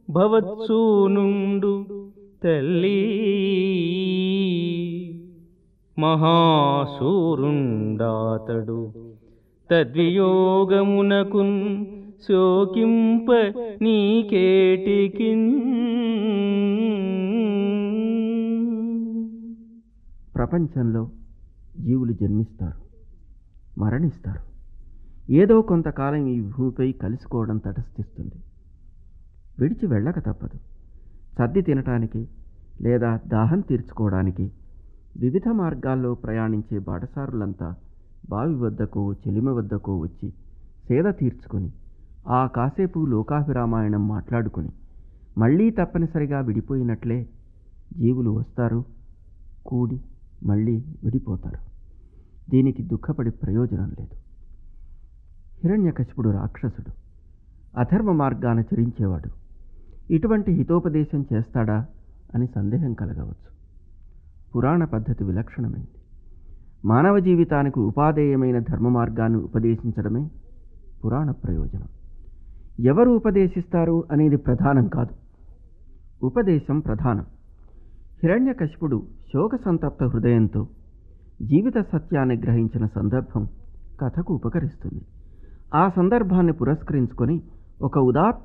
భవత్సూనుండు తల్లి మహాశూరుండాతడు తద్వియోగమునకున్ శోకింప నీకేటికిన్ ప్రపంచంలో జీవులు జన్మిస్తారు మరణిస్తారు ఏదో కొంతకాలం ఈ భూమిపై కలుసుకోవడం తటస్థిస్తుంది విడిచి వెళ్ళక తప్పదు సర్ది తినటానికి లేదా దాహం తీర్చుకోవడానికి వివిధ మార్గాల్లో ప్రయాణించే బాటసారులంతా బావి వద్దకో చెలిమి వద్దకో వచ్చి సేద తీర్చుకొని ఆ కాసేపు లోకాభిరామాయణం మాట్లాడుకొని మళ్ళీ తప్పనిసరిగా విడిపోయినట్లే జీవులు వస్తారు కూడి మళ్ళీ విడిపోతారు దీనికి దుఃఖపడి ప్రయోజనం లేదు హిరణ్యకశిపుడు రాక్షసుడు అధర్మ మార్గాన చరించేవాడు ఇటువంటి హితోపదేశం చేస్తాడా అని సందేహం కలగవచ్చు పురాణ పద్ధతి విలక్షణమైంది మానవ జీవితానికి ఉపాధేయమైన ధర్మ మార్గాన్ని ఉపదేశించడమే పురాణ ప్రయోజనం ఎవరు ఉపదేశిస్తారు అనేది ప్రధానం కాదు ఉపదేశం ప్రధానం హిరణ్యకశిపుడు శోక సంతప్త హృదయంతో జీవిత సత్యాన్ని గ్రహించిన సందర్భం కథకు ఉపకరిస్తుంది ఆ సందర్భాన్ని పురస్కరించుకొని ఒక ఉదాత్త